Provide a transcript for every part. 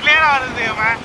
கிளியரா வருது அவன்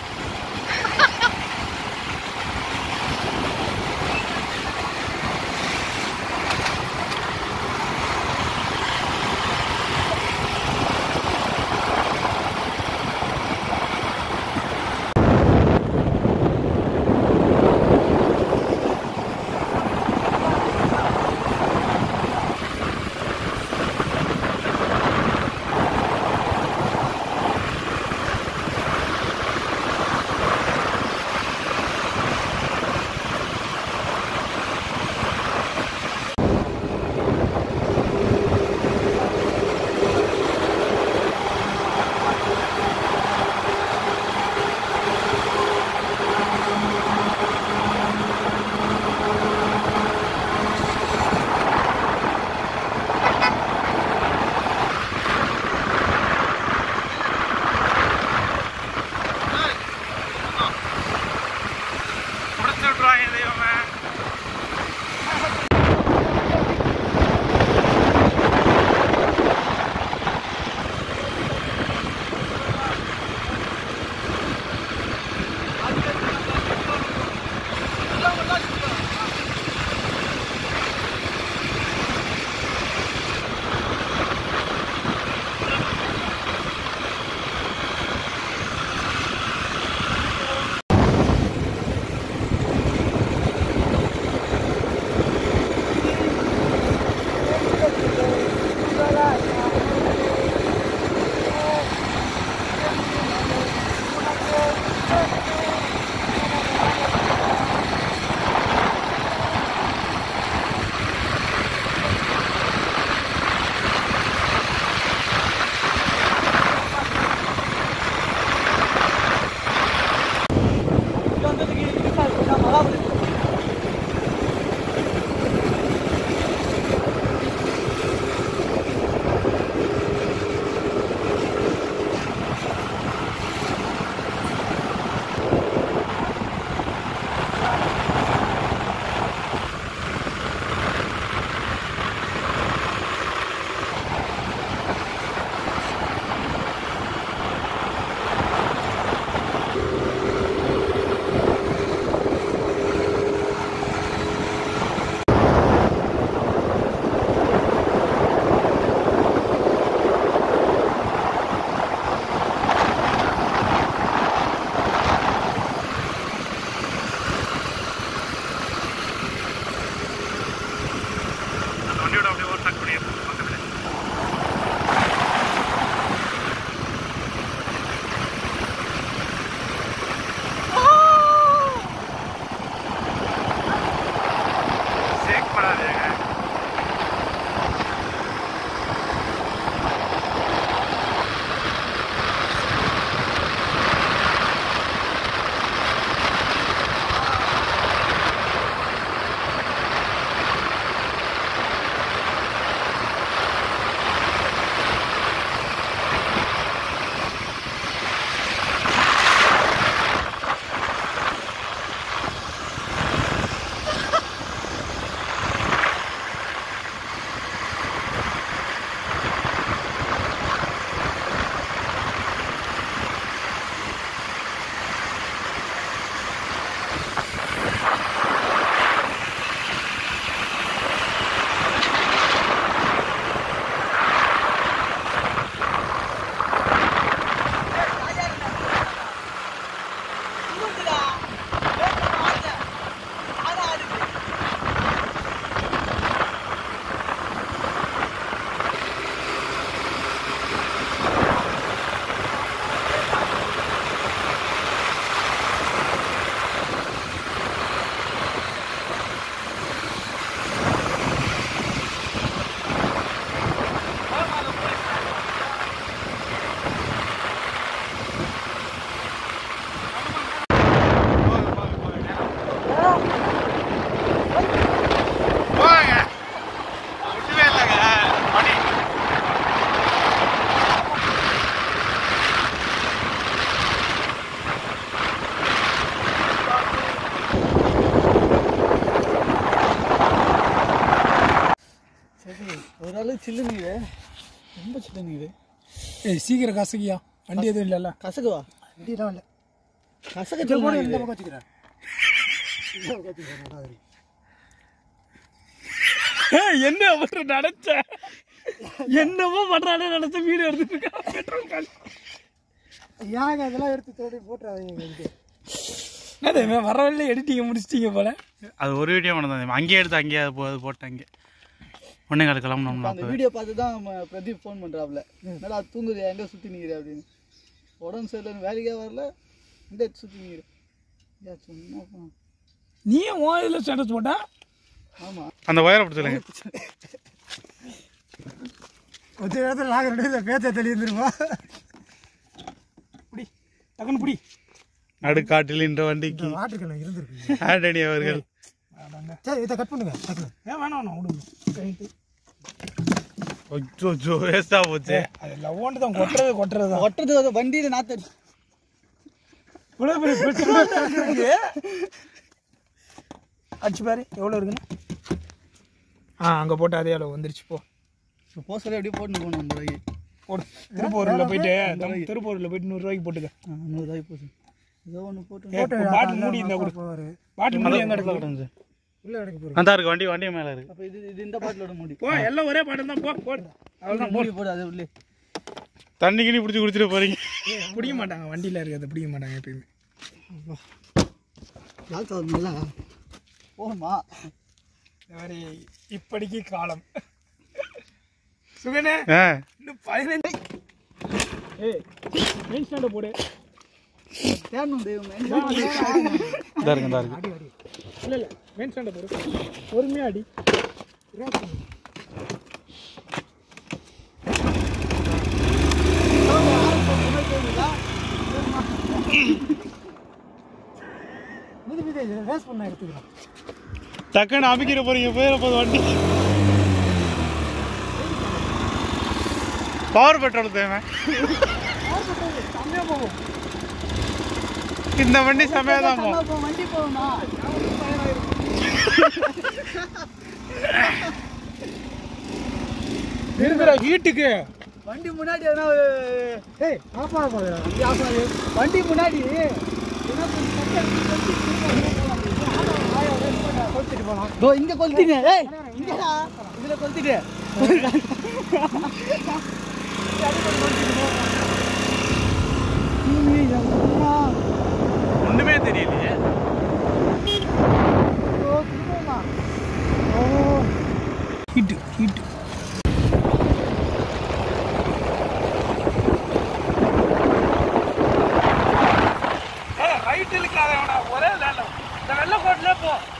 முடிச்சு விட்டுருவாங்க தெய்வமே அந்த வண்டியோட அப்படியே ஓவர் பண்ணி பக்கத்துல ஷேக் பண்ணாதீங்க போங்க விட்டுவே இல்லைங்க மணி சரி ஓரளவு சில்லுங்குது ரொம்ப சில்லுங்குது ஏய் சீக்கிரம் கசக்கியா வண்டி எதுவும் இல்லைல்ல கசக்குவா வண்டியெல்லாம் இல்லை கசக்க இந்த போன இந்த சொல்லுங்க பக்கம் வச்சுக்கிறேன் இந்த பக்கம் வச்சுக்கிறேன் ரெண்டாவது. என்ன அவர் நினைச்ச என்னமோ பண்றானே நினைச்ச வீடியோ எடுத்துட்டு இருக்கான் பெட்ரோல் காலி ஏங்க அதெல்லாம் எடுத்து தோடி போட்டுறாதீங்க இங்கே என்னது இவன் வர வழியில எடிட்டிங்க முடிச்சிட்டீங்க போல அது ஒரு வீடியோ மட்டும் தான் அங்கேயே எடுத்து அங்கேயே அது போ- அது போட்டேன் அங்கே ஒன்றே கால் கிளம்பணும்ல அந்த அப்போ வீடியோ பார்த்து தான் நம்ம பிரதீப் ஃபோன் பண்ணுறாப்புல என்னடா தூங்குது எங்கே சுற்றி நிற்கிற அப்படின்னு உடம்பு சரியில்லைன்னு வேலைக்கே வரல எங்கே சுற்றி நிற்கிற ஏன் சும்மா போ. நீ உன் இதில் ஸ்டேட்டஸ் போட்டா ஆமாம் அந்த ஒயரை பிடிச்சிருங்க கொஞ்ச நேரத்தில் நாங்கள் ரெண்டு பேரும் பேச்ச தெளிந்துருமா புடி டக்குன்னு புடி நடுக்காட்டில் இந்த வண்டிக்கு வாட்டர் இருந்திருக்கு ஆண்டனி அவர்கள் சரி இதை கட் பண்ணுங்க டக்குனு. ஏன் வேணாம் வேணாம் விடுங்க ரைட்டு அச்சோ வேஸ்டா போச்சு அது லவ்வாண்டு தான் கொட்டுறது கொட்டுறது தான் ஒட்டுறது வந்து வண்டியில் நாற்று இவ்வளோ பெரிய பெட்ரோல் இருக்கு அடிச்சு பாரு எவ்வளோ இருக்குன்னு ஆ அங்கே போட்டு அதே அளவு வந்துருச்சு போ இப்போ போஸ்டர் அப்படியே போட்டு போகணும் அந்த ரூபாய்க்கு போடு திருப்பூரில் போயிட்டு நம்ம திருப்பூரில் போயிட்டு நூறுரூவாய்க்கு போட்டுக்க ஆ நூறுரூவாய்க்கு போட்டு ஏதோ ஒன்று போட்டு ஏ, பாட்டில் மூடி இருந்தா கொடு போவாரு பாட்டில் மூடி எங்க எடுக்கலாம் உள்ள எடுக்க போறோம் அந்த இருக்கு வண்டி வண்டி மேலே இருக்கு அப்போ இது இது இந்த பாட்டிலோட மூடி போ எல்லாம் ஒரே பாட்டில் தான் போ போடு அவ்வளோதான் மூடி போடு அது உள்ளே தண்ணி கிணி பிடிச்சி குடிச்சிட்டு போறீங்க பிடிக்க மாட்டாங்க வண்டியில் இருக்கிறத பிடிக்க மாட்டாங்க எப்பயுமே யார் நல்லா போகணுமா இந்த மாதிரி இப்படிக்கு காலம் சுகனே ஆ இன்னும் பதினஞ்சு ஏய் மெயின் ஸ்டாண்டை போடு தேடணும் தெய்வம் இதா இருக்கு இதா இருக்கு இல்லை இல்லை மெயின் ஸ்டாண்டை போடு பொறுமையாக அடி மிதி மிதி ரேஸ் பண்ண எடுத்துக்கிறோம் டக்குன்னு அமைக்கிற போறீங்க போயிட போகுது வண்டி பவர் பெட்ரோல் தேவை இந்த வண்டி செமையா தான் போகும் வண்டி போகுமா இருக்கிற ஹீட்டுக்கு வண்டி முன்னாடி எதனா ஏய் ஆப்பா போகிறேன் வண்டி ஆஃப் ஆகுது. வண்டி முன்னாடி எதனா கொஞ்சம் தட்டி அடிச்சு கொளுத்தி கொளுத்திட்டு போகலாம் இதோ இங்க கொளுத்திங்க ஏய் இங்கடா இதுல கொளுத்திட்டு ஏய், அம்மா. ஒண்ணுமே தெரியலையே ஐயோ, திரும்புமா. ஹீட்டு ஹீட்டு ரைட் இழுக்காத ஒரே வேலை இந்த வெள்ளை கோட்டிலே போ